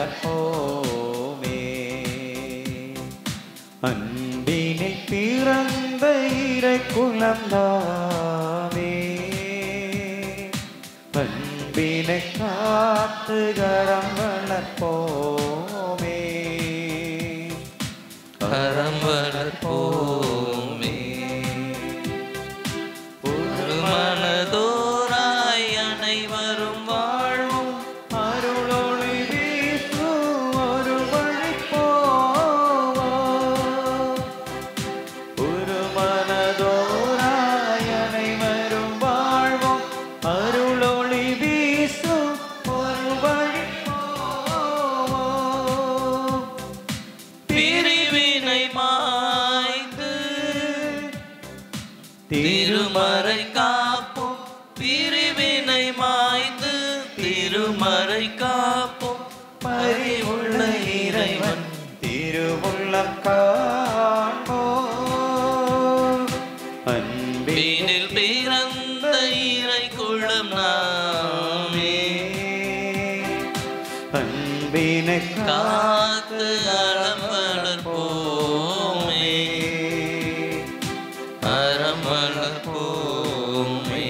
வளர்ப்போமே அன்பினை பிறந்த இறை குழந்தாவே அன்பினை காத்து கரம் வளர்ப்போமே கரம் வளர்ப்போமே ஒரு மனதோராய் அனைவரும் வாழ்வும் அருளொளி வீசும் ஒரு வழி போவோம். ஒரு மனதோராய் அனைவரும் வாழ்வோம். அருளொளி வீசும் ஒரு வழி போவோம். பிரிவினை மாய்ந்து திருமறை காப்போம் பிரிவினை மாய்ந்து திருமறை காப்போம் பரிவுள்ள இறைவன் திருவுள்ளம் காண்போம். அன்பின் வீணில் பிறந்த இறை குளம் நாமே அன்பினை காத்து அறம் வளர்ப்போமே அறம் வளர்ப்போமே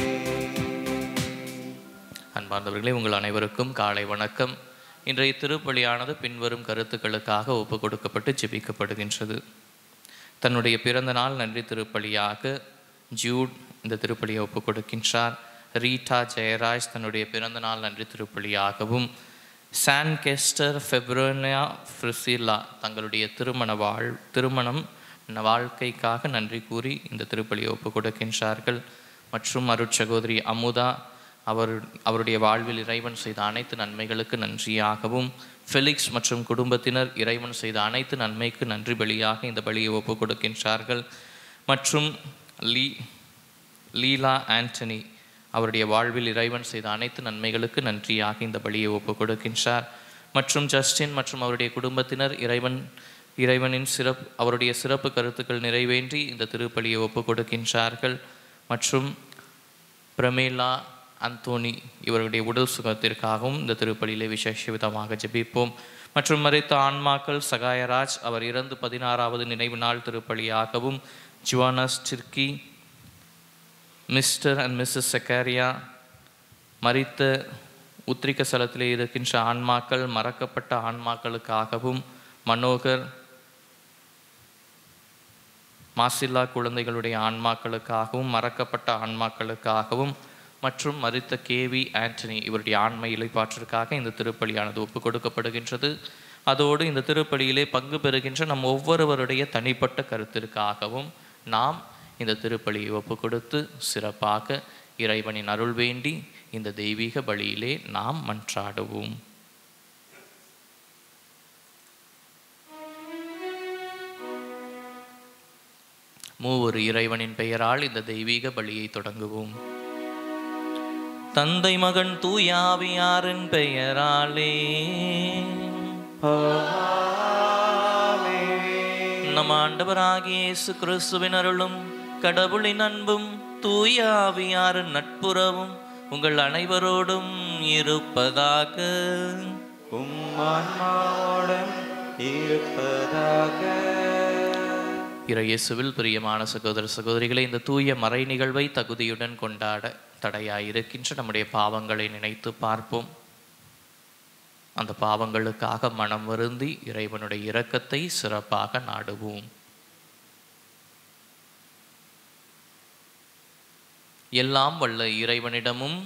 அன்பார்ந்தவர்களே உங்கள் அனைவருக்கும் காலை வணக்கம் இன்றைய திருப்பலியானது பின்வரும் கருத்துக்களுக்காக ஒப்பு கொடுக்கப்பட்டு ஜெபிக்கப்படுகின்றது தன்னுடைய பிறந்த நாள் நன்றி திருப்பலியாக ஜூட் இந்த திருப்பலியை ஒப்பு கொடுக்கின்றார் ரீட்டா ஜெயராஜ் தன்னுடைய பிறந்த நாள் நன்றி திருப்பலியாகவும் சான் கெஸ்டர் ஃபெப்ரோனியா ஃப்ரிசில்லா தங்களுடைய திருமண வாழ் திருமணம் ந- வாழ்க்கைக்காக நன்றி கூறி இந்த திருப்பலியை ஒப்பு கொடுக்கின்றார்கள் மற்றும் அருட்சகோதரி அமுதா அவர் அவருடைய வாழ்வில் இறைவன் செய்த அனைத்து நன்மைகளுக்கு நன்றியாகவும் ஃபெலிக்ஸ் மற்றும் குடும்பத்தினர் இறைவன் செய்த அனைத்து நன்மைக்கு நன்றி பலியாக இந்த பலியை ஒப்பு கொடுக்கின்றார்கள் மற்றும் லீ லீலா ஆண்டனி அவருடைய வாழ்வில் இறைவன் செய்த அனைத்து நன்மைகளுக்கு நன்றியாக இந்த பலியை ஒப்பு கொடுக்கின்றார் மற்றும் ஜஸ்டின் மற்றும் அவருடைய குடும்பத்தினர் இறைவன் இறைவனின் சிறப்பு அவருடைய சிறப்பு கருத்துக்கள் நிறைவேற்றி இந்த திருப்பலியை ஒப்பு கொடுக்கின்றார்கள் மற்றும் பிரமேலா அந்தோனி இவருடைய உடல் சுகத்திற்காகவும் இந்த திருப்பலியிலே விசேஷ விதமாக ஜெபிப்போம் மற்றும் மறைத்த ஆன்மாக்கள் சகாயராஜ் அவர் இறந்து பதினாறாவது நினைவு நாள் திருப்பலியாகவும் ஜுவானஸ் Tirkey mister and missus Zacharia மரித்த உத்திரிக்க ஸ்தலத்திலே இருக்கின்ற ஆன்மாக்கள் மறக்கப்பட்ட ஆன்மாக்களுக்காகவும் மனோகர் மாசில்லா குழந்தைகளுடைய ஆன்மாக்களுக்காகவும் மறக்கப்பட்ட ஆன்மாக்களுக்காகவும் மற்றும் மரித்த கேவி ஆண்டனி இவருடைய ஆன்ம இலைப்பாற்றிற்காக இந்த திருப்பலியானது ஒப்பு கொடுக்கப்படுகின்றது அதோடு இந்த திருப்பலியிலே பங்கு பெறுகின்ற நம் ஒவ்வொருவருடைய தனிப்பட்ட கருத்திற்காகவும் நாம் இந்த திருப்பலியை ஒப்பு கொடுத்து சிறப்பாக இறைவனின் அருள் வேண்டி இந்த தெய்வீக பலியிலே நாம் மன்றாடுவோம் மூவொரு இறைவனின் பெயரால் இந்த தெய்வீக பலியை தொடங்குவோம் தந்தை மகன் தூயாவியாரின் பெயராலே நம் ஆண்டவராகிய இயேசு கிறிஸ்துவின் அருளும் கடவுளின் அன்பும் தூயாவியாரின் நட்புறவும் உங்கள் அனைவரோடும் இருப்பதாக உம்மான்மாவோடும் இருப்பதாக இறையேசுவில் பிரியமான சகோதர சகோதரிகளை இந்த தூய மறை நிகழ்வை தகுதியுடன் கொண்டாட தடையாயிருக்கின்ற நம்முடைய பாவங்களை நினைத்து பார்ப்போம் அந்த பாவங்களுக்காக மனம் வருந்தி இறைவனுடைய இரக்கத்தை சிறப்பாக நாடுவோம் எல்லாம் வல்ல இறைவனிடமும்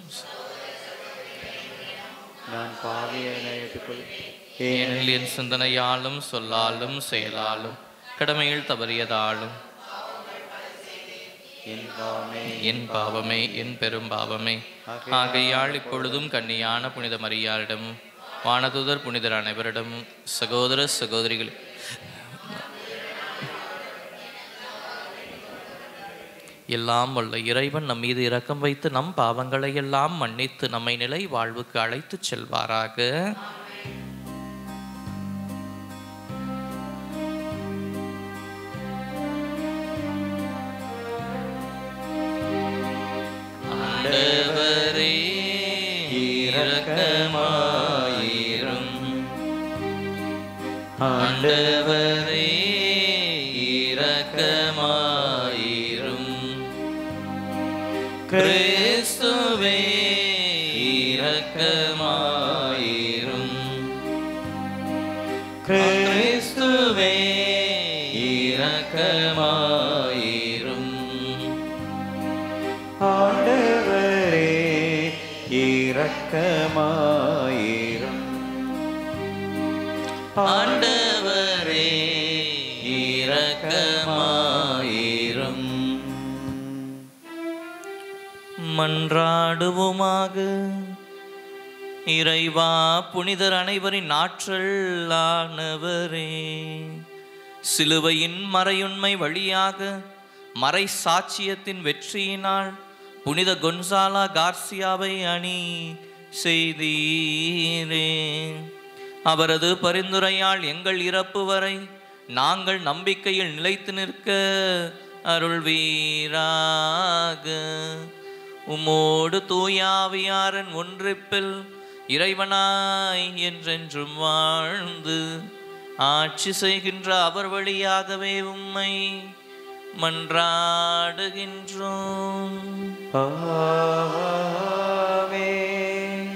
நான் பாவியனை ஏற்றுக்கொள் ஏனெனில் என் சிந்தனையாலும் சொல்லாலும் செயலாலும் கடமையில் தவறியதாலும் என் பாவமே என் பாவமே என் பெரும் பாவமே ஆகையால் இப்பொழுதும் கன்னியான புனித மரியாரிடம் வானதூதர் புனிதர் அனைவரிடமும் சகோதர சகோதரிகள் எல்லாம் வல்ல இறைவன் நம் மீது இரக்கம் வைத்து நம் பாவங்களை எல்லாம் மன்னித்து நம்மை நிலை வாழ்வுக்கு அழைத்துச் செல்வாராக ஆண்டவரே இரக்கமாயிரும் ஆண்டவரே இரக்கமாயிரும் கிறிஸ்துவே இரக்கமாயிரும் கிறிஸ்துவே இரக்கமாயிரும் ஆண்டவரே இரக்கமாயிரும் ஆண்டவரே இரக்கமாயிரும் மன்றாடுவோமாக இறைவா புனிதர் அனைவரின் ஆற்றல் ஆனவரே சிலுவையின் மறையுண்மை வழியாக மறை சாட்சியத்தின் வெற்றியினால் புனித கொன்சாலா கார்சியாவை அணி செய்தீரே அவரது பரிந்துரையால் எங்கள் இறப்பு வரை நாங்கள் நம்பிக்கையில் நிலைத்து நிற்க அருள்வீராக உம்மோடு தூயாவியாரன் ஒன்றிப்பில் இறைவனாய் என்றென்றும் வாழ்ந்து ஆட்சி செய்கின்ற அவர் வழியாகவே உம்மை மன்றாடுகின்றோம் ஆமென்.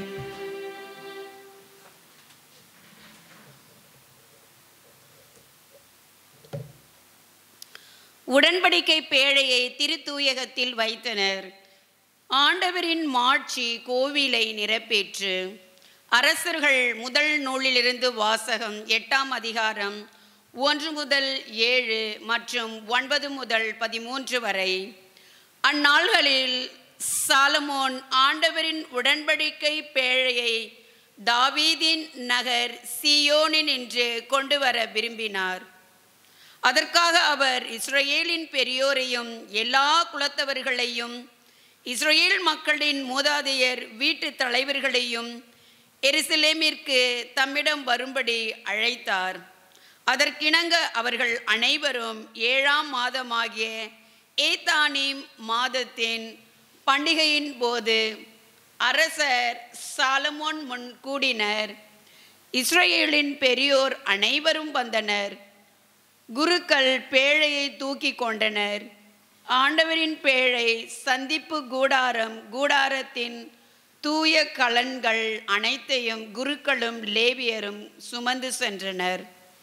உடன்படிக்கை பேழையை திருத்தூயகத்தில் வைத்தனர் ஆண்டவரின் மாட்சி கோவிலை நிரப்பேற்று அரசர்கள் முதல் நூலிலிருந்து வாசகம் எட்டாம் அதிகாரம் ஒன்று முதல் ஏழு மற்றும் ஒன்பது முதல் பதிமூன்று வரை அந்நாள்களில் சாலமோன் ஆண்டவரின் உடன்படிக்கை பேழையை தாவீதின் நகர் சியோனின் என்று கொண்டு வர விரும்பினார் அதற்காக அவர் இஸ்ரவேலின் பெரியோரையும் எல்லா குலத்தவர்களையும் இஸ்ரவேல் மக்களின் மூதாதையர் வீட்டு தலைவர்களையும் எருசலேமிற்கு தம்மிடம் வரும்படி அழைத்தார் அதற்கிணங்க அவர்கள் அனைவரும் ஏழாம் மாதமாகிய ஏத்தானிம் மாதத்தின் பண்டிகையின் போது அரசர் சாலமோன் முன் கூடினர் இஸ்ரவேலின் பெரியோர் அனைவரும் வந்தனர் குருக்கள் பேழையை தூக்கி கொண்டனர் ஆண்டவரின் பேழை சந்திப்பு கூடாரம் கூடாரத்தின் தூய கலன்கள் அனைத்தையும் குருக்களும் லேவியரும் சுமந்து சென்றனர்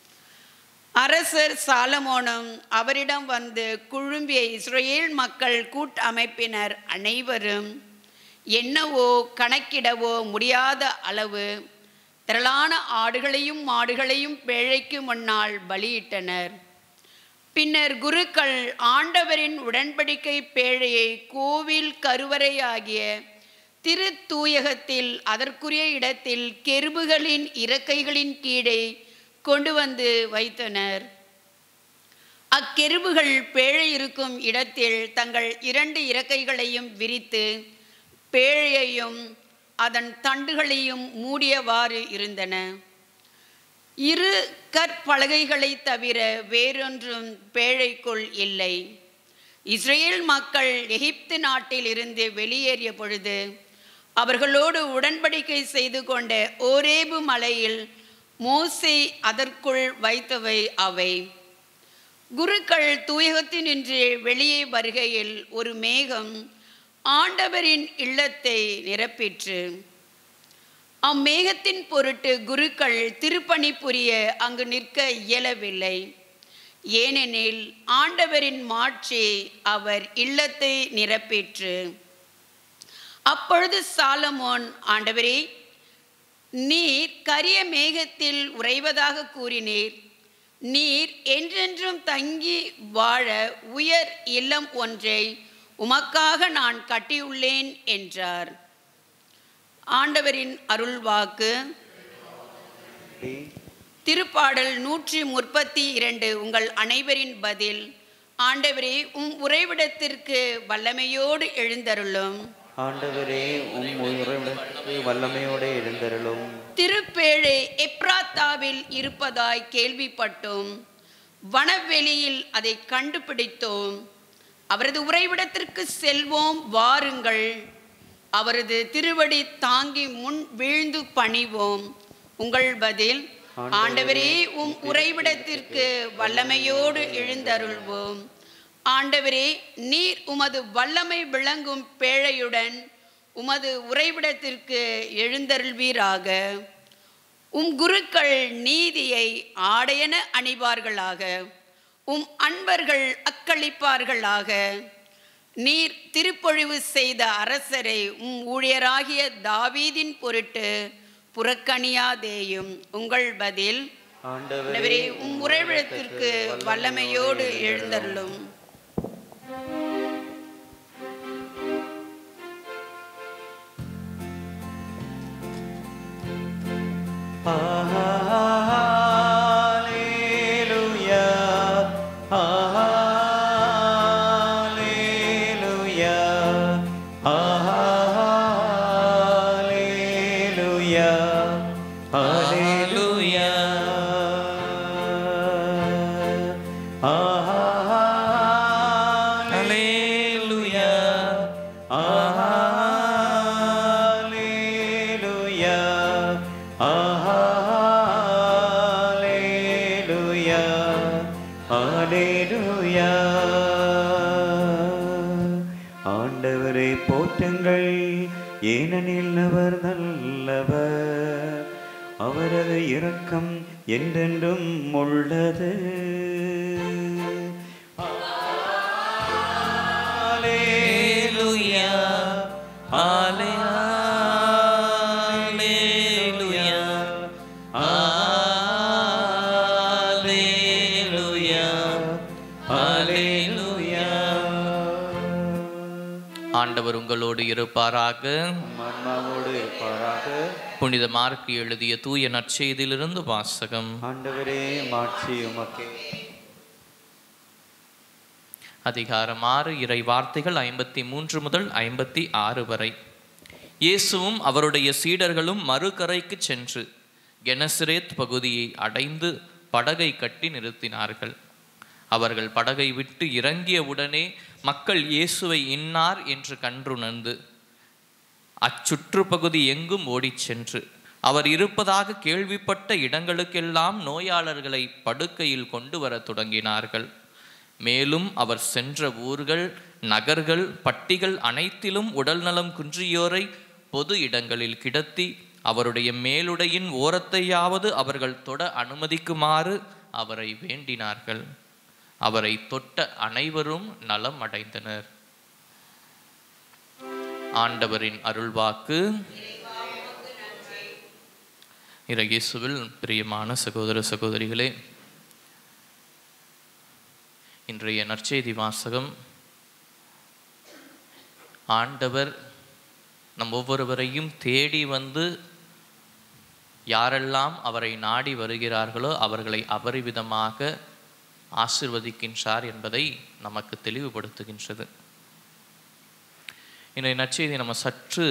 அரசர் சாலமோனும் அவரிடம் வந்து குழும்பிய இஸ்ரேல் மக்கள் கூட்டமைப்பினர் அனைவரும் என்னவோ கணக்கிடவோ முடியாத அளவு திரளான ஆடுகளையும் மாடுகளையும் பேழைக்கு முன்னால் பலியிட்டனர் பின்னர் குருக்கள் ஆண்டவரின் உடன்படிக்கை பேழையை கோவில் கருவறையாகிய திருத்தூயகத்தில் அதற்குரிய இடத்தில் கெருபுகளின் இறக்கைகளின் கீழே கொண்டு வந்து வைத்தனர் அக்கெருபுகள் பேழை இருக்கும் இடத்தில் தங்கள் இரண்டு இறக்கைகளையும் விரித்து பேழையையும் அதன் தண்டுகளையும் மூடியவாறு இருந்தன இரு கற்பலகைகளை தவிர வேறொன்றும் பேழைக்குள் இல்லை இஸ்ரேல் மக்கள் எகிப்து நாட்டில் இருந்து வெளியேறிய பொழுது அவர்களோடு உடன்படிக்கை செய்து கொண்ட ஓரேபு மலையில் மோசே அதற்குள் வைத்தவை அவை குருக்கள் தூயகத்தினின்று வெளியே வருகையில் ஒரு மேகம் ஆண்டவரின் இல்லத்தை நிரப்பிற்று அம்மேகத்தின் பொருட்டு குருக்கள் திருப்பணி புரிய அங்கு நிற்க இயலவில்லை ஏனெனில் ஆண்டவரின் மாட்சி அவர் இல்லத்தை நிரப்பிற்று அப்பொழுது சாலமோன் ஆண்டவரே நீர் கரிய மேகத்தில் உறைவதாக கூறினீர் நீர் என்றென்றும் தங்கி வாழ உயர் இல்லம் ஒன்றை உமக்காக நான் கட்டியுள்ளேன் என்றார் ஆண்டவரின் அருள்வாக்கு திருப்பாடல் நூற்றி முப்பத்தி இரண்டு உங்கள் அனைவரின் பதில் ஆண்டவரே உம் உறைவிடத்திற்கு வல்லமையோடு எழுந்தருளும் ஆண்டவரே உம் உறைவிடத்துக்கு வல்லமையோடு எழுந்தருளும் திருப்பேழை எப்ராத்தாவில் இருப்பதாய் கேள்விப்பட்டோம் வனவெளியில் அதை கண்டுபிடித்தோம் அவரது உறைவிடத்திற்கு செல்வோம் வாருங்கள் அவரது திருவடி தாங்கி முன் வீழ்ந்து பணிவோம் உங்கள் பதில் ஆண்டவரே உம் உறைவிடத்திற்கு வல்லமையோடு எழுந்தருள்வோம் ஆண்டவரே நீர் உமது வல்லமை விளங்கும் பேழையுடன் உமது உறைவிடத்திற்கு எழுந்தருள்வீராக உம் குருக்கள் நீதியை ஆடையென அணிவார்களாக உம் அன்பர்கள் அக்களிப்பார்களாக நீர் திருப்பொழிவு செய்த அரசரை உம் ஊழியராகிய தாவீதின் பொருட்டு புறக்கணியாதேயும் உங்கள் பதில் ஆண்டவரே உம் உறைவிடத்திற்கு வல்லமையோடு எழுந்தருளும் Hallelujah. Hallelujah. Hallelujah. Hallelujah. Hallelujah. Hallelujah. Hallelujah. ஆண்டவரை போற்றுங்கள் ஏனெனில் அவர் நல்லவர் அவரது இரக்கம் என்றென்றும் உள்ளது ஆண்டவர் உங்களோடு இருப்பாராக மன்னாவோடு இருப்பாராக புனித மார்க்கு எழுதிய தூய நற்செய்தியிலிருந்து வாசகம் ஆண்டவரே மாட்சி உமக்கே அதிகாரம் ஆறு இறை வார்த்தைகள் ஐம்பத்தி மூன்று முதல் ஐம்பத்தி ஆறு வரை இயேசுவும் அவருடைய சீடர்களும் மறுகரைக்கு சென்று கெனசரேத் பகுதியை அடைந்து படகை கட்டி நிறுத்தினார்கள் அவர்கள் படகை விட்டு இறங்கிய உடனே மக்கள் இயேசுவை இன்னார் என்று கன்றுணர்ந்து அச்சுற்றுப்பகுதி எங்கும் ஓடிச் சென்று அவர் இருப்பதாக கேள்விப்பட்ட இடங்களுக்கெல்லாம் நோயாளர்களை படுக்கையில் கொண்டு வரத் தொடங்கினார்கள் மேலும் அவர் சென்ற ஊர்கள் நகர்கள் பட்டிகள் அனைத்திலும் உடல்நலம் குன்றியோரை பொது இடங்களில் கிடத்தி அவருடைய மேலுடையின் ஓரத்தையாவது அவர்கள் தொட அனுமதிக்குமாறு அவரை வேண்டினார்கள் அவரை தொட்ட அனைவரும் நலம் அடைந்தனர் ஆண்டவரின் அருள்வாக்கு இயேசுவில் பிரியமான சகோதர சகோதரிகளே இன்றைய நற்செய்தி வாசகம் ஆண்டவர் நம் ஒவ்வொருவரையும் தேடி வந்து யாரெல்லாம் அவரை நாடி வருகிறார்களோ அவர்களை அபரிவிதமாக ஆசிர்வதிக்கின்றார் என்பதை நமக்கு தெளிவுபடுத்துகின்றது இன்றைய நற்செய்தி நம்ம சற்று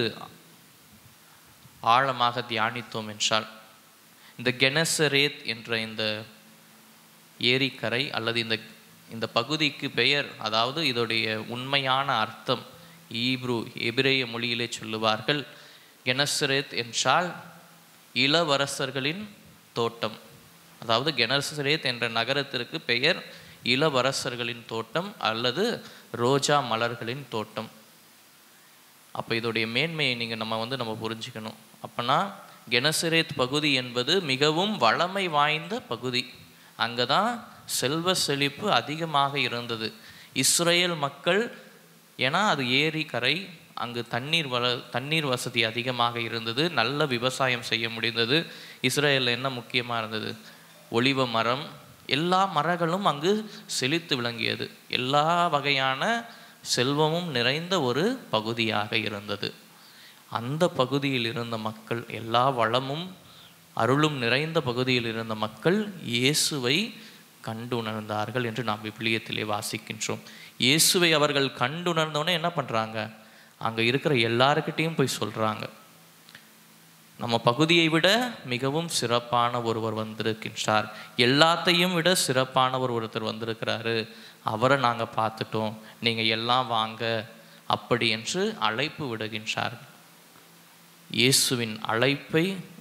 ஆழமாக தியானித்தோம் என்றால் இந்த கெனசரேத் என்ற இந்த ஏரிக்கரை அல்லது இந்த இந்த பகுதிக்கு பெயர் அதாவது இதோடைய உண்மையான அர்த்தம் ஈப்ரு எபிரேய மொழியிலே சொல்லுவார்கள் கெனசரேத் என்றால் இளவரசர்களின் தோட்டம் அதாவது கெனசரேத் என்ற நகரத்திற்கு பெயர் இளவரசர்களின் தோட்டம் அல்லது ரோஜா மலர்களின் தோட்டம் அப்போ இதோடைய மேன்மையை நீங்கள் நம்ம வந்து நம்ம புரிஞ்சுக்கணும் அப்போனா கெனசரேத் பகுதி என்பது மிகவும் வளமை வாய்ந்த பகுதி அங்கே தான் செல்வ செழிப்பு அதிகமாக இருந்தது இஸ்ரேல் மக்கள் ஏன்னா அது ஏரி கரை அங்கு தண்ணீர் வள தண்ணீர் வசதி அதிகமாக இருந்தது நல்ல விவசாயம் செய்ய முடிந்தது இஸ்ரேலில் என்ன முக்கியமாக இருந்தது ஒளிவ மரம் எல்லா மரங்களும் அங்கு செழித்து விளங்கியது எல்லா வகையான செல்வமும் நிறைந்த ஒரு பகுதியாக இருந்தது அந்த பகுதியில் இருந்த மக்கள் எல்லா வளமும் அருளும் நிறைந்த பகுதியில் இருந்த மக்கள் இயேசுவை கண்டுணர்ந்தார்கள் என்று நாம் விபிலியத்திலே வாசிக்கின்றோம் இயேசுவை அவர்கள் கண்டுணர்ந்தோன்னே என்ன பண்ணுறாங்க அங்கே இருக்கிற எல்லாருக்கிட்டேயும் போய் சொல்கிறாங்க நம்ம பகுதியை விட மிகவும் சிறப்பான ஒருவர் வந்திருக்கின்றார் எல்லாத்தையும் விட சிறப்பானவர் ஒருத்தர் வந்திருக்கிறாரு அவரை நாங்கள் பார்த்துட்டோம் நீங்கள் எல்லாம் வாங்க அப்படி என்று அழைப்பு விடுகின்றார் இயேசுவின் அழைப்பை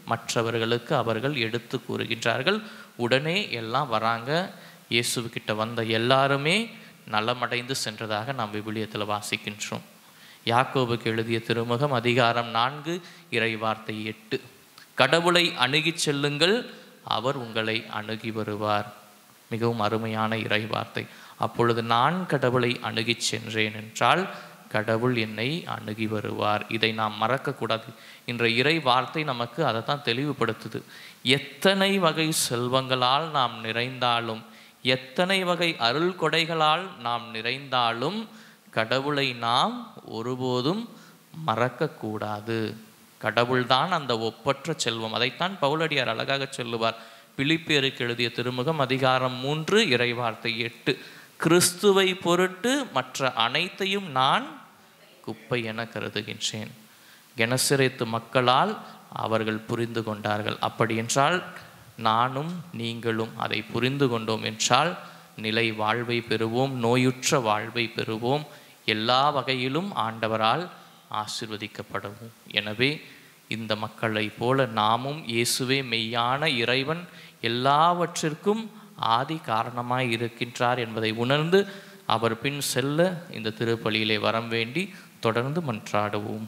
மற்றவர்களுக்கு அவர்கள் எடுத்து கூறுகின்றார்கள் உடனே எல்லாம் வராங்க இயேசுக்கிட்ட வந்த எல்லாருமே நலமடைந்து சென்றதாக நாம் விவிலியத்தில் வாசிக்கின்றோம் யாக்கோபுக்கு எழுதிய திருமுகம் அதிகாரம் நான்கு இறை வார்த்தை எட்டு கடவுளை அணுகிச் செல்லுங்கள் அவர் உங்களை அணுகி வருவார் மிகவும் அருமையான இறை வார்த்தை அப்பொழுது நான் கடவுளை அணுகிச் சென்றேன் என்றால் கடவுள் என்னை அணுகி வருவார் இதை நாம் மறக்கக்கூடாது இன்ற இறை வார்த்தை நமக்கு அதை தான் தெளிவுபடுத்துது எத்தனை வகை செல்வங்களால் நாம் நிறைந்தாலும் எத்தனை வகை அருள் கொடைகளால் நாம் நிறைந்தாலும் கடவுளை நாம் ஒருபோதும் மறக்கக்கூடாது கடவுள்தான் அந்த ஒப்பற்ற செல்வம் அதைத்தான் பவுலடியார் அழகாக சொல்லுவார் பிலிப்பேருக்கு எழுதிய திருமுகம் அதிகாரம் மூன்று இறைவார்த்தை எட்டு கிறிஸ்துவை பொருட்டு மற்ற அனைத்தையும் நான் குப்பை என கருதுகின்றேன் கெனசிரேத்து மக்களால் அவர்கள் புரிந்து கொண்டார்கள் அப்படி என்றால் நானும் நீங்களும் அதை புரிந்து கொண்டோம் என்றால் நிலை வாழ்வை பெறுவோம் நோயுற்ற வாழ்வை பெறுவோம் எல்லா வகையிலும் ஆண்டவரால் ஆசிர்வதிக்கப்படவும் எனவே இந்த மக்களைப் போல நாமும் இயேசுவே மெய்யான இறைவன் எல்லாவற்றிற்கும் ஆதி காரணமாய் இருக்கின்றார் என்பதை உணர்ந்து அவர் பின் செல்ல இந்த திருப்பலியிலே வரம் வேண்டி தொடர்ந்து மன்றாடுவோம்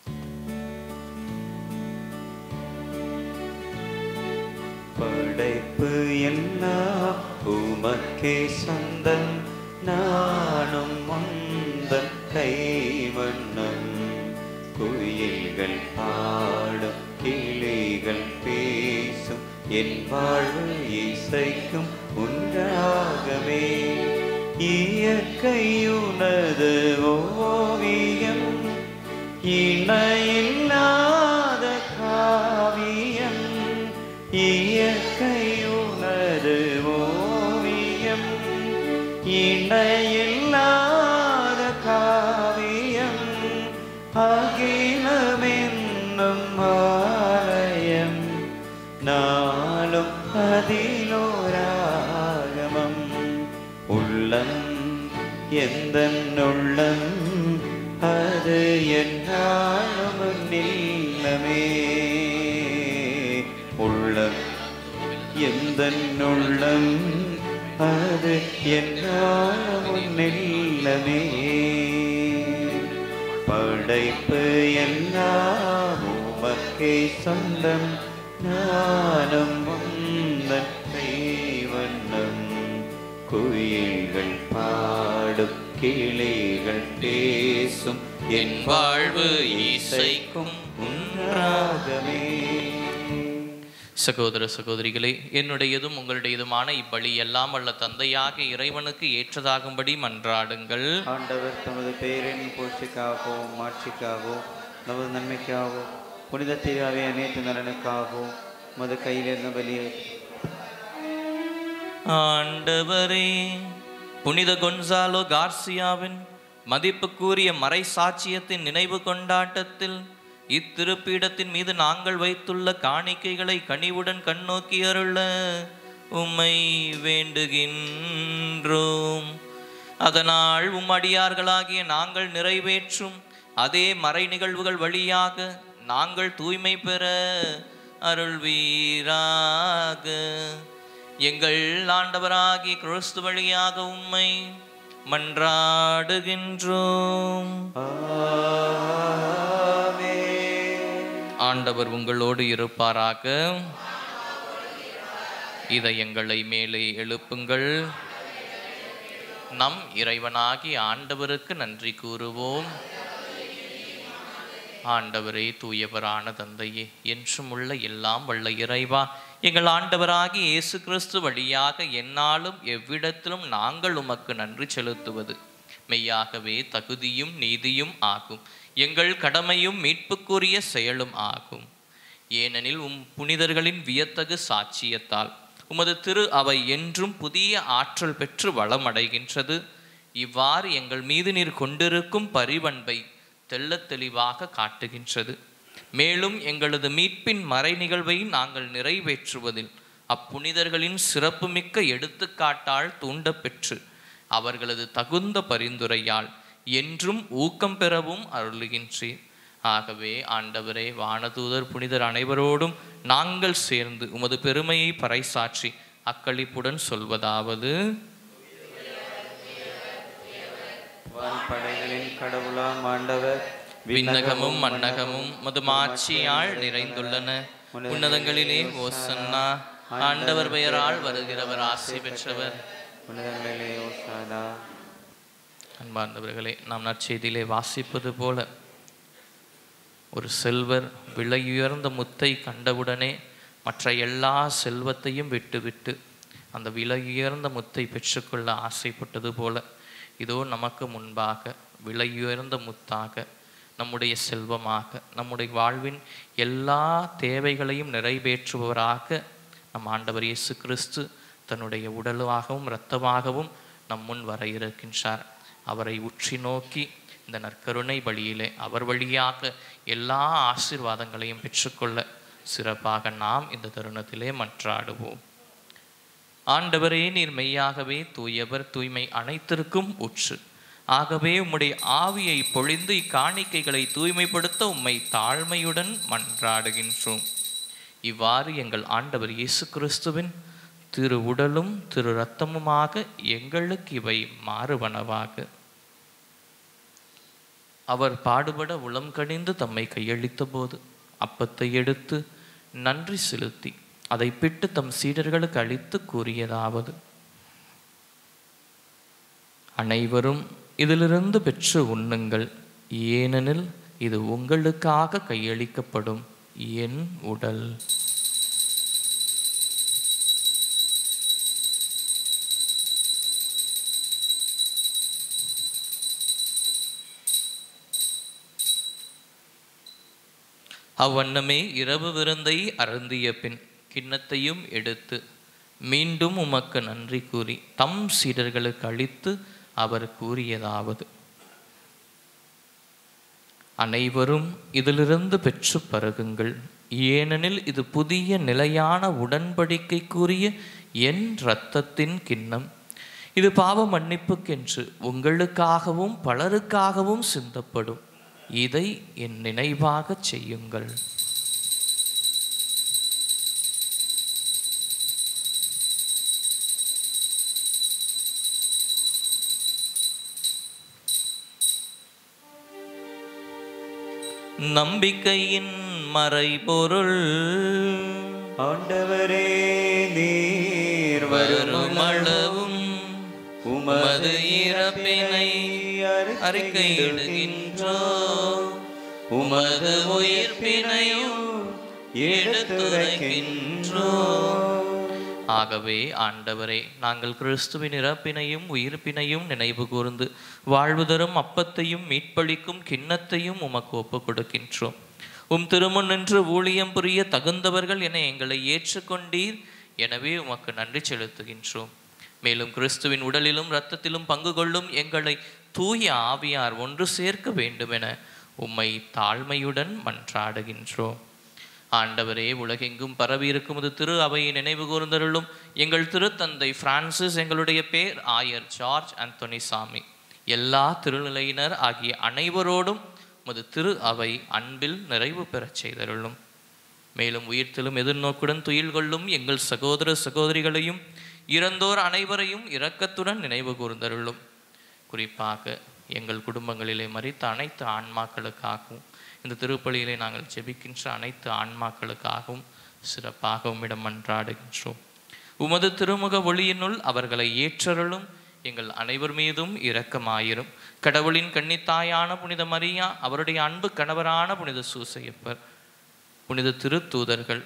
படைப்பு எல்லாம் உமக்கே சொந்தம் நானும் முந்தன் கைவண்ணம் குயில்கள் பாடும் கிளிகள் பேசும் என் வாழ்வு இசைக்கும் உண்டாகவே இயற்கையுனது ஓவியம் இணையில்லாத காவியம் இயற்கையுனது ஓவியம் இணையில்லாத காவியம் அகிலமென்னும் ஆலயம் நாளும் அதிலோராகமம் உள்ளம் எந்த உள்ளம் அது என்னாலும் நில்லமே உள்ளம் எந்த உள்ளம் அது என்னாலும் நில்லமே படைப்பு எல்லாம் உமக்கே சொந்தம் நானும் உந்தன் கைவண்ணம் குயில்கள் பாடும் கிளிகள் பேசும் என் வாழ்வு இசைக்கும் உன்றாகவே சகோதர சகோதரிகளே என்னுடையதும் உங்களுடையதுமான இப்பலி எல்லாம் வல்ல தந்தையாக இறைவனுக்கு ஏற்றதாகும்படி மன்றாடுங்கள் ஆண்டவர் தமது பெயரின் பூச்சிக்காகவும் மாட்சிக்காகவும் நமது நன்மைக்காகவும் புனித தீராவே அனைத்து நலனுக்காகவும் மது கையிலிருந்த பலியை ஆண்டவரே புனித கொன்சாலோ கார்சியாவின் மதிப்புக்கூறிய மறை சாட்சியத்தின் நினைவு கொண்டாட்டத்தில் இத்திருப்பீடத்தின் மீது நாங்கள் வைத்துள்ள காணிக்கைகளை கனிவுடன் கண்ணோக்கி அருள உம்மை வேண்டுகின்றோம் அதனால் உம் அடியார்களாகிய நாங்கள் நிறைவேற்றும் அதே மறை நிகழ்வுகள் வழியாக நாங்கள் தூய்மை பெற அருள்வீராக எங்கள் ஆண்டவராகிய கிறிஸ்து வழியாக உம்மை மன்றாடுகின்றோம் ஆமென். ஆண்டவர் உங்களோடு இருப்பாராக இதயங்களை மேலே எழுப்புங்கள் நம் இறைவனாகி ஆண்டவருக்கு நன்றி கூறுவோம் ஆண்டவரே தூயவரான தந்தையே என்றும் உள்ள எல்லாம் வல்ல இறைவா எங்கள் ஆண்டவராகி இயேசு கிறிஸ்து வழியாக எந்நாளும் எவ்விடத்திலும் நாங்கள் உமக்கு நன்றி செலுத்துவது மெய்யாகவே தகுதியும் நீதியும் ஆகும் எங்கள் கடமையும் மீட்புக்குரிய செயலும் ஆகும் ஏனெனில் உம் புனிதர்களின் வியத்தகு சாட்சியத்தால் உமது திரு அவை என்றும் புதிய ஆற்றல் பெற்று வளமடைகின்றது இவ்வாறு எங்கள் மீது நீர் கொண்டிருக்கும் பரிவன்பை தெள்ளத் தெளிவாக காட்டுகின்றது மேலும் எங்களது மீட்பின் மறை நிகழ்வை நாங்கள் நிறைவேற்றுவதில் அப்புனிதர்களின் சிறப்புமிக்க எடுத்துக்காட்டால் தூண்டப்பெற்று அவர்களது தகுந்த பரிந்துரையால் என்றும் ஊக்கம் பெறவும் அருளுகின்றீர் ஆகவே ஆண்டவரே வானதூதர் புனிதர் அனைவரோடும் நாங்கள் சேர்ந்து உமது பெருமையை பறைசாற்றி அக்களிப்புடன் சொல்வதாவது வான்படைகளின் கடவுளாம் ஆண்டவர் விண்ணகமும் மன்னகமும் மது மாட்சியால் நிறைந்துள்ளன உன்னதங்களிலே ஓசன்னா ஆண்டவர் பெயரால் வருகிறவர் ஆசி பெற்றவர் உன்னதங்களிலே ஓசானா அன்பார்ந்தவர்களே நாம் நற்செய்தியிலே வாசிப்பது போல ஒரு செல்வர் விலையுயர்ந்த முத்தை கண்டவுடனே மற்ற எல்லா செல்வத்தையும் விட்டுவிட்டு அந்த விலையுயர்ந்த முத்தை பெற்றுக்கொள்ள ஆசைப்பட்டது போல இதோ நமக்கு முன்பாக விலையுயர்ந்த முத்தாக நம்முடைய செல்வமாக நம்முடைய வாழ்வின் எல்லா தேவைகளையும் நிறைவேற்றுபவராக நம் ஆண்டவர் இயேசு கிறிஸ்து தன்னுடைய உடலாகவும் இரத்தமாகவும் நம் முன் வர இருக்கின்றார் அவரை உற்றி நோக்கி இந்த நற்கருணை வழியிலே அவர் வழியாக எல்லா ஆசீர்வாதங்களையும் பெற்றுக்கொள்ள சிறப்பாக நாம் இந்த தருணத்திலே மன்றாடுவோம் ஆண்டவரே நீர் மெய்யாகவே தூயவர் தூய்மை அனைத்திற்கும் உற்று ஆகவே உம்முடைய ஆவியை பொழிந்து இக்காணிக்கைகளை தூய்மைப்படுத்த உம்மை தாழ்மையுடன் மன்றாடுகின்றோம் இவ்வாறு எங்கள் ஆண்டவர் இயேசு கிறிஸ்துவின் திரு உடலும் திரு இரத்தமுமாக எங்களுக்கு இவை மாறுவனவாக அவர் பாடுபட உளம் கனிந்து தம்மை கையளித்த போது அப்பத்தை எடுத்து நன்றி செலுத்தி அதை பிட்டு தம் சீடர்களுக்கு அளித்து கூறியதாவது அனைவரும் இதிலிருந்து பெற்று உண்ணுங்கள் ஏனெனில் இது உங்களுக்காக கையளிக்கப்படும் என் உடல் அவ்வண்ணமே இரவு விருந்தை அருந்திய பின் கிண்ணத்தையும் எடுத்து மீண்டும் உமக்கு நன்றி கூறி தம் சீடர்களுக்கு அளித்து அவர் கூறியதாவது அனைவரும் இதிலிருந்து பெற்று பருகுங்கள் ஏனெனில் இது புதிய நிலையான உடன்படிக்கைக்குரிய என் இரத்தத்தின் கிண்ணம் இது பாவ மன்னிப்புக்கென்று உங்களுக்காகவும் பலருக்காகவும் சிந்தப்படும் இதை என் நினைவாகச் செய்யுங்கள் நம்பிக்கையின் மறைபொருள் ஆண்டவரே நீர் வருமளவும் உமது இறப்பினை அறிக்கையிடுகின்றோ உமது உயிர்ப்பினையும் எடுத்துரைக்கின்றோ ஆகவே ஆண்டவரே நாங்கள் கிறிஸ்துவின் இறப்பினையும் உயிர்ப்பினையும் நினைவு கூர்ந்து வாழ்வு தரும் அப்பத்தையும் மீட்பளிக்கும் கிண்ணத்தையும் உமக்கு ஒப்புக் கொடுக்கின்றோம் உம் திருமுன் நின்று ஊழியம் புரிய தகுந்தவர்கள் என எங்களை ஏற்றுக்கொண்டீர் எனவே உமக்கு நன்றி செலுத்துகின்றோம் மேலும் கிறிஸ்துவின் உடலிலும் இரத்தத்திலும் பங்கு கொள்ளும் எங்களை தூய ஆவியார் ஒன்று சேர்க்க வேண்டுமென உம்மை தாழ்மையுடன் மன்றாடுகின்றோம் ஆண்டவரே உலகெங்கும் பரவி இருக்கும் இது திரு அவையை நினைவு கூர்ந்தருளும் எங்கள் திருத்தந்தை பிரான்சிஸ் எங்களுடைய பேர் ஆயர் ஜார்ஜ் அந்தோனி சாமி எல்லா திருநிலையினர் ஆகிய அனைவரோடும் உமது திரு அவை அன்பில் நிறைவு பெறச் செய்தருளும் மேலும் உயிர்த்திலும் எதிர்நோக்குடன் துயில் கொள்ளும் எங்கள் சகோதர சகோதரிகளையும் இறந்தோர் அனைவரையும் இரக்கத்துடன் நினைவு கூர்ந்தருளும் குறிப்பாக எங்கள் குடும்பங்களிலே மறித்த அனைத்து ஆன்மாக்களுக்காகவும் இந்த திருப்பலியிலே நாங்கள் ஜெபிக்கின்ற அனைத்து ஆன்மாக்களுக்காகவும் சிறப்பாக உம்மிடம் மன்றாடுகின்றோம் உமது திருமுக ஒளியினுள் அவர்களை ஏற்றருளும் எங்கள் அனைவர் மீதும் இரக்கமாயிரும் கடவுளின் கன்னித்தாயான புனித மரியா அவருடைய அன்பு கணவரான புனித சூசையப்பர் புனித திருத்தூதர்கள்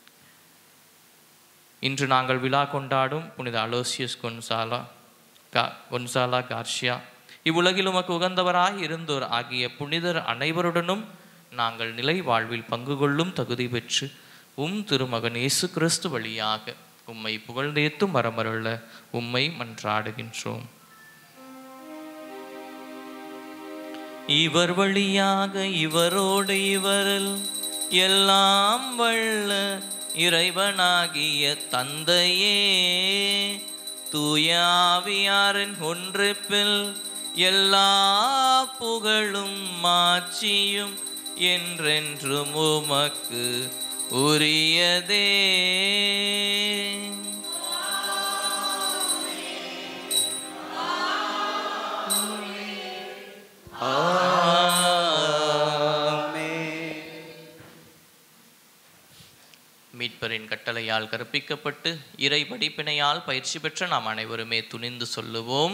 இன்று நாங்கள் விழா கொண்டாடும் புனித அலோசியஸ் கொன்சாலா கா கொன்சாலா கார்ஷியா இவ்வுலகில் உமக்கு உகந்தவராய் இருந்தோர் ஆகிய புனிதர் அனைவருடனும் நாங்கள் நிலை வாழ்வில் பங்கு கொள்ளும் தகுதி பெற்று உம் திருமகன் இயேசு கிறிஸ்து வழியாக உம்மை புகழ்ந்தேத்தும் வரமருள உம்மை மன்றாடுகின்றோம் இவர் வழியாக இவரோடு இவரில் எல்லாம் வல்ல இறைவனாகிய தந்தையே தூய ஆவியாரின் ஒன்றிப்பில் எல்லா புகழும் மாட்சியும் என்றென்றும் உமக்கு உரியதே ஆமென். மீட்பரின் கட்டளையால் கற்பிக்கப்பட்டு இறை படிப்பினையால் பயிற்சி பெற்ற நாம் அனைவருமே துணிந்து சொல்லுவோம்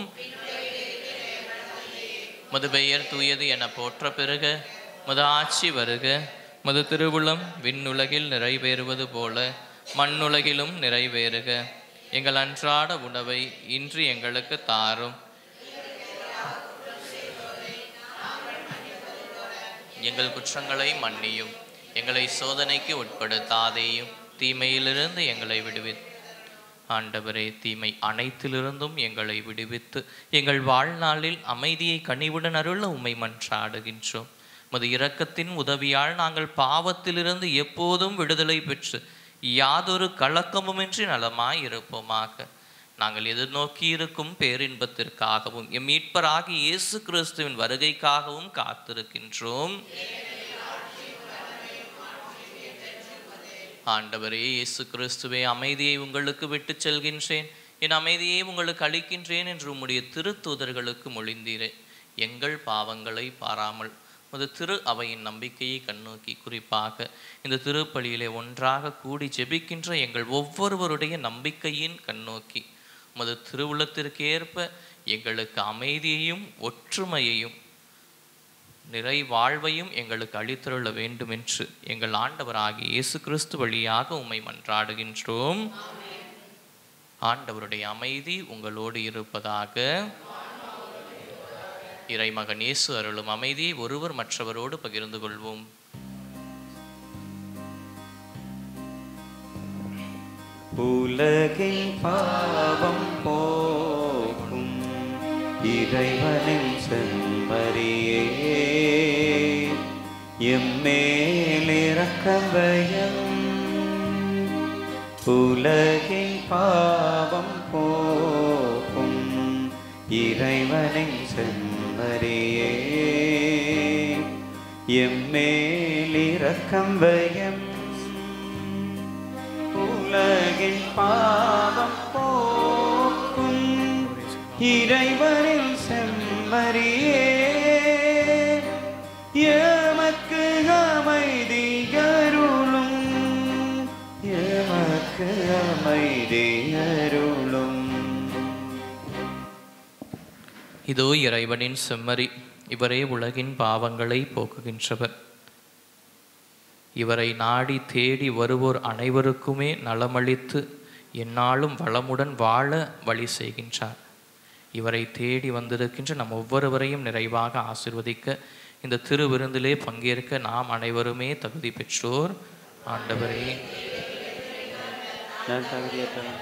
மது பெயர் தூயது என போற்ற பெருக மது ஆட்சி வருக மது திருவுளம் விண்ணுலகில் நிறைவேறுவது போல மண்ணுலகிலும் நிறைவேறுக எங்கள் அன்றாட உணவை இன்று எங்களுக்கு தாரும் எங்கள் குற்றங்களை மன்னியும் எங்களை சோதனைக்கு உட்படுத்தாதேயும் தீமையிலிருந்து எங்களை விடுவி ஆண்டவரே தீமை அனைத்திலிருந்தும் எங்களை விடுவித்து எங்கள் வாழ்நாளில் அமைதியை கனிவுடன் அருள உம்மை மன்றாடுகின்றோம் மது இரக்கத்தின் உதவியால் நாங்கள் பாவத்திலிருந்து எப்போதும் விடுதலை பெற்று யாதொரு கலக்கமுமின்றி நலமாய் இருப்போமாக நாங்கள் எதிர்நோக்கி இருக்கும் பேரின்பத்திற்காகவும் எம் மீட்பராகி இயேசு கிறிஸ்துவின் வருகைக்காகவும் காத்திருக்கின்றோம் ஆண்டவரே இயேசு கிறிஸ்துவே அமைதியை உங்களுக்கு விட்டுச் செல்கின்றேன் என் அமைதியை உங்களுக்கு அளிக்கின்றேன் என்று உம்முடைய திருத்தூதர்களுக்கு மொழிந்தீரே எங்கள் பாவங்களை பாராமல் உமது திரு அவையின் நம்பிக்கையை கண்ணோக்கி குறிப்பாக இந்த திருப்பலியிலே ஒன்றாக கூடி ஜெபிக்கின்ற எங்கள் ஒவ்வொருவருடைய நம்பிக்கையின் கண்ணோக்கி உமது திருவுளத்திற்கேற்ப எங்களுக்கு அமைதியையும் ஒற்றுமையையும் நிறை வாழ்வையும் எங்களுக்கு அளித்தருள வேண்டும் என்று எங்கள் ஆண்டவராகிய இயேசு கிறிஸ்து வழியாக உம்மை மன்றாடுகின்றோம் ஆண்டவருடைய அமைதி உங்களோடு இருப்பதாக இறைமகன் இயேசு அருளும் அமைதியை ஒருவர் மற்றவரோடு பகிர்ந்து கொள்வோம் உலகின் பாவம் போக்கும் இறைவனின் செம்மறியே எம்மேலிறக்கபயம் உலகின் பாவம் போக்கும் இறைவனின் செம்மறியே எம்மேலிறக்கம் பயம் உலகின் பாவம் போக்கும் இறைவனில் செம்மறியே எமக்கு அமைதி அருளும் எமக்கு அமைதி அருளும் இதோ இறைவனின் செம்மறி இவரே உலகின் பாவங்களை போக்குகின்றவர் இவரை நாடி தேடி வருவோர் அனைவருக்குமே நலமளித்து எந்நாளும் வளமுடன் வாழ வழி செய்கின்றார் இவரை தேடி வந்திருக்கின்ற நம் ஒவ்வொருவரையும் நிறைவாக ஆசிர்வதிக்க இந்த திருவிருந்திலே பங்கேற்க நாம் அனைவருமே தகுதி பெற்றோர் ஆண்டவரே நான் தகுதியற்றவன்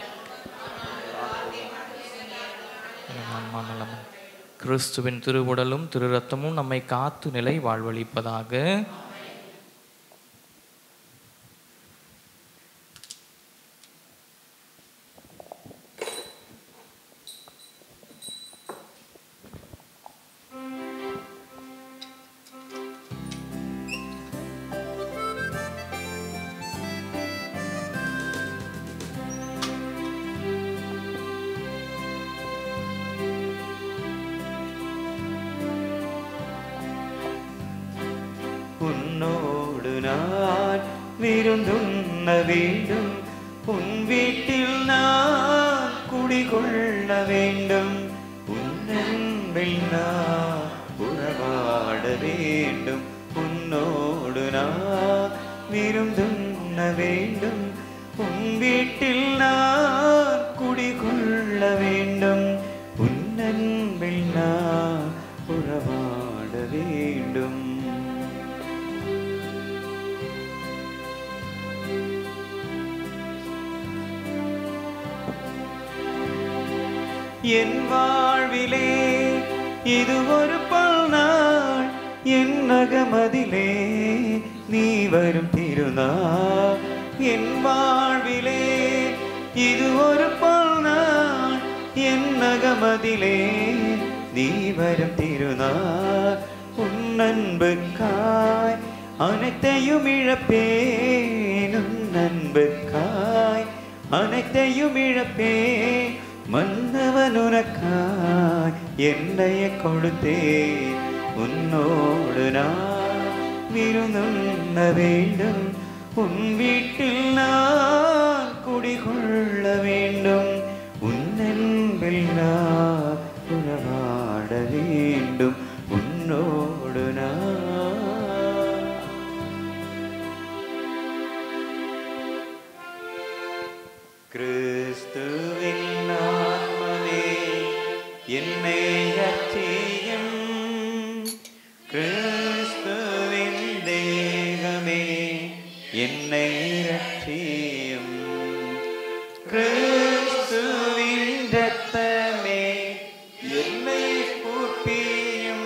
என் ஆன்மா நலம் கிறிஸ்துவின் திருவுடலும் திருரத்தமும் நம்மை காத்து நிலை வாழ்வளிப்பதாக உன்னோடு நான் விருந்துண்ண வேண்டும் உன் வீட்டில் நான் குடிகொள்ள வேண்டும் உன்னன்பில் நான் உறவாட வேண்டும் உன்னோடு நான் விருந்துண்ண வேண்டும் உன் வீட்டில் நான் குடிகொள்ள வேண்டும் உன்னன்பில் நான் உறவாட வேண்டும் என் வாழ்விலே இது ஒரு பல்நாள் என் நகமதிலே நீ வரும் திருநாள் என் வாழ்விலே இது ஒரு பல்நாள் என் நகமதிலே நீ வரும் திருநாள் உன் அன்புக்காய் அனைத்தையும் இழப்பேனும் நண்புக்காய் அனைத்தையும் இழப்பேன் மன்னவன் உனக்காய் என்னைய கொடுத்தேன் உன்னோடு நான் விருந்துண்ண வேண்டும் உன் வீட்டில் நான் குடிகொள்ள வேண்டும் உன்னென்பில் நான் உறவாட வேண்டும் உன்னோடு நான் கிறிஸ்துவின் ஆத்மவே என்னை ரட்சியும் கிறிஸ்துவின் தேகமே என்னை ரட்சியும் கிறிஸ்துவின் ரத்தமே என்னை பூப்பியும்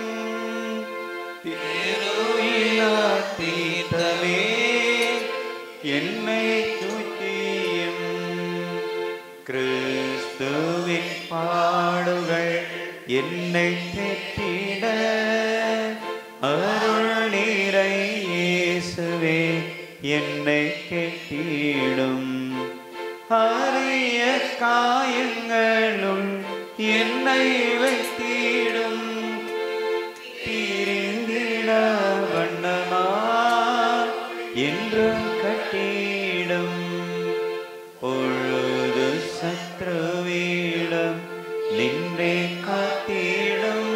தேருயிலா தீர்த்தமே என்னை தூக்கியும் கிறிஸ்துவின் பாடுகள் என்னை பெற்றிட அருள் நீரை இயேசுவே என்னை கெட்டிடும் அரிய காயங்களுள் என்னை வைத்திடும் தீரிந்திட வண்ணமா என்றும் கட்டிடும் பொழுது சத்ருவிடம் நின்றே காத்திடும்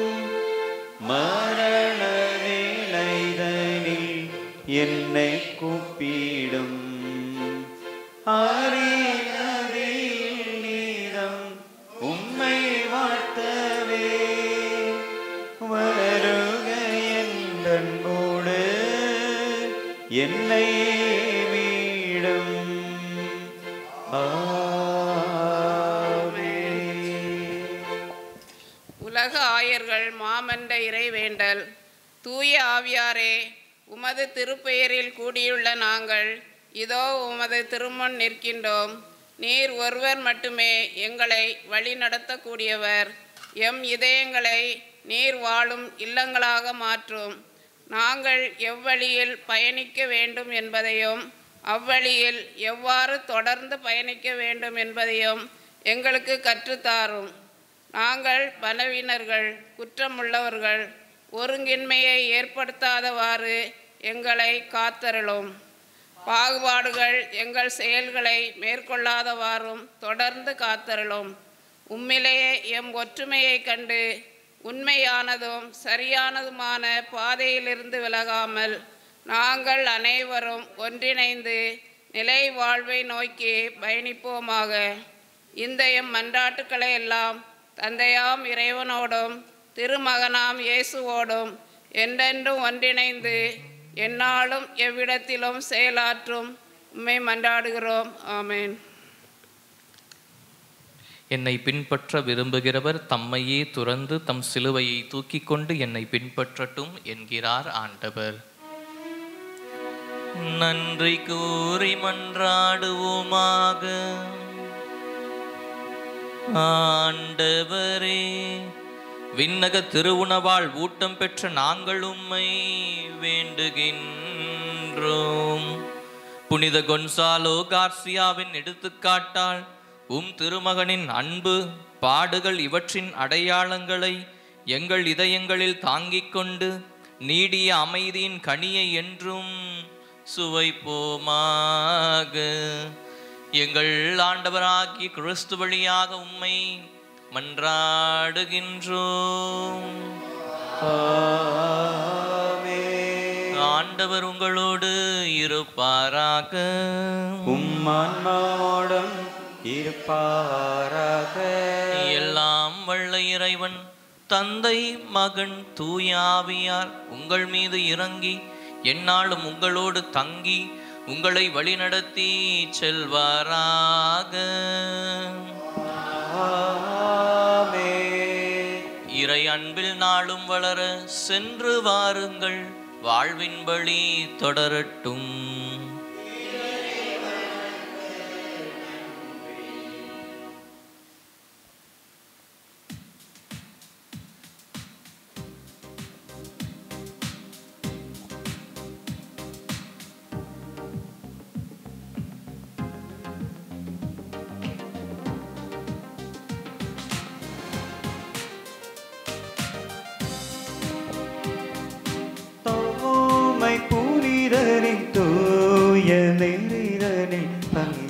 மரண வேலைதனில் என்னை கூப்பிடும் அறியதில் நீதம் உம்மை வாழ்த்தவே வருக என்றன்போடு என்னை வீடும் ஆமென். உலக ஆயர்கள் மாமன்ற இறைவேண்டல் தூய ஆவியாரே உமது திருப்பெயரில் கூடியுள்ள நாங்கள் இதோ உமது திருமுன் நிற்கின்றோம் நீர் ஒருவர் மட்டுமே எங்களை வழி நடத்தக்கூடியவர் எம் இதயங்களை நீர் வாழும் இல்லங்களாக மாற்றும் நாங்கள் எவ்வழியில் பயணிக்க வேண்டும் என்பதையும் அவ்வழியில் எவ்வாறு தொடர்ந்து பயணிக்க வேண்டும் என்பதையும் எங்களுக்கு கற்றுத்தாரும் நாங்கள் பலவீனர்கள் குற்றமுள்ளவர்கள் ஒருங்கின்மையை ஏற்படுத்தாதவாறு எங்களை காத்தருளும் பாகுபாடுகள் எங்கள் செயல்களை மேற்கொள்ளாதவாறும் தொடர்ந்து காத்தருளும் உம்மிலேயே எம் ஒற்றுமையைக் கண்டு உண்மையானதும் சரியானதுமான பாதையிலிருந்து விலகாமல் நாங்கள் அனைவரும் ஒன்றிணைந்து நிலை வாழ்வை நோக்கி பயணிப்போமாக இந்த எம் மன்றாட்டுக்களை எல்லாம் தந்தையாம் இறைவனோடும் திருமகனாம் இயேசுவோடும் என்றென்றும் ஒன்றிணைந்து எந்நாளும் எவ்விடத்திலும் செயலாற்றும் உம்மை மன்றாடுகிறோம் ஆமென் என்னை பின்பற்ற விரும்புகிறவர் தம்மையே துறந்து தம் சிலுவையை தூக்கிக் கொண்டு என்னை பின்பற்றட்டும் என்கிறார் ஆண்டவர் நன்றி கூறி மன்றாடுவோமாக ஆண்டவரே விண்ணக திருவுணவால் ஊட்டம் பெற்ற நாங்கள் உம்மை வேண்டுகின்றோம் புனித கொன்சாலோ கார்சியாவின் எடுத்துக்காட்டால் உம் திருமகனின் அன்பு பாடுகள் இவற்றின் அடையாளங்களை எங்கள் இதயங்களில் தாங்கிக் கொண்டு நீடிய அமைதியின் கனியை என்றும் சுவைப்போமாக எங்கள் ஆண்டவராகிய கிறிஸ்து வழியாக உம்மை மன்றாடுகின்றோம் ஆமென். ஆண்டவர் உங்களோடு இருப்பாராக உம்மான்மாவோடும் இருப்பாராக எல்லாம் வல்ல இறைவன் தந்தை மகன் தூயாவியார் உங்கள் மீது இறங்கி எந்நாளும் உங்களோடு தங்கி உங்களை வழிநடத்தி செல்வாராக ஆமென். இறை அன்பில் நாளும் வளர சென்று வாருங்கள் வாழ்வின் வழி தொடரட்டும்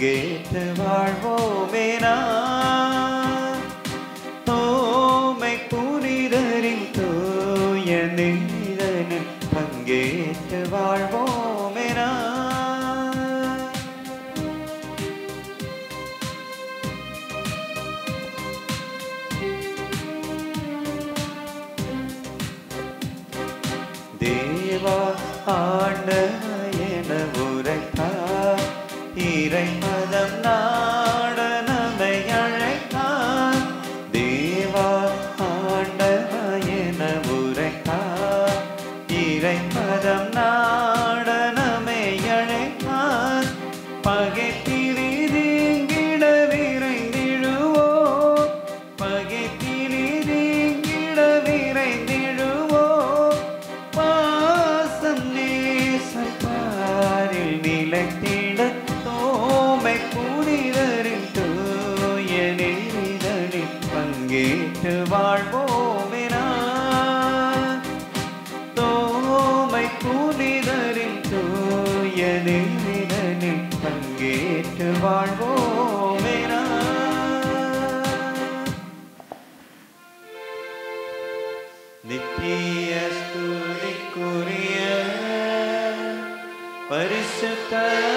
பங்கேற்று வாழ்வோமே நாம் தோமை புனிதரின் தூய நீதனில் பங்கேற்று வாழ்வோமே நாம் தேவா ஆண்ட என உரைத்தார் இறை மதம் நாட நம்மை அழைத்தார் தேவா ஆண்ட என உரைத்தார் இறை மதம் நாட நம்மை அழைத்தார் பகைத்திரி நீங்கிட விரைந்திடுவோ பகைத்திரி நீங்கிட விரைந்திடுவோ பாசம் நேசப்பாரில் நிலைத்திட தோமை புனிதரின் தூய நெறிதலில் பங்கேற்று வாழ்வோமெனா தோமை புனிதரின் தூய நெறிதலில் பங்கேற்று வாழ்வோமெனா நித்திய ஸ்துதிக்குரிய பரிசுத்த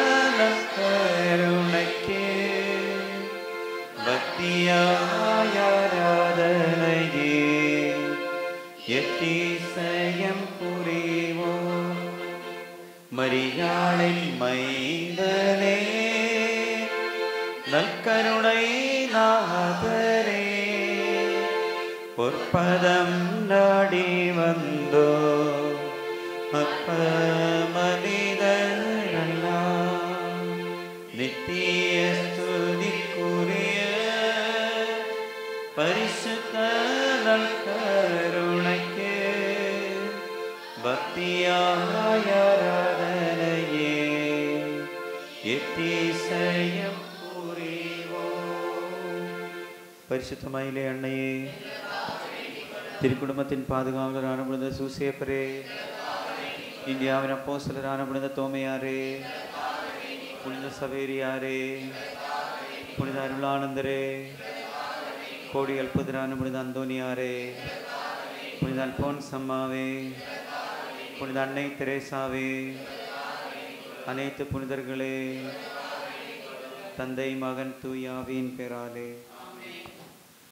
கருணைக்கே பக்தியாயாராதனையே எத்தீசயம் புரிவோம் மரியாளின் மைந்தனே நற்கருணை நாதரே பொற்பதம் நாடி வந்தோ அப்ப மனிதரெல்லாம் நித்திய ஸ்துதிக்குரிய பரிசுத்த நற்கருணைக்கு பக்தியாயாராதனையே எத்தீசயம் புரிவோம் பரிசுத்தமாயிலே அன்னையே திருக்குடும்பத்தின் பாதுகாவலரான புனித சூசேப்பரே இந்தியாவின் அப்போஸ்தலரான புனித தோமையாரே புனித சவேரியாரே புனித அருளானந்தரே கோடி அல்பதரான புனித அந்தோனியாரே புனித அல்போன்ஸ் அம்மாவே புனித அன்னை தெரேசாவே அனைத்து புனிதர்களே தந்தை மகன் தூயாவின் பெறாலே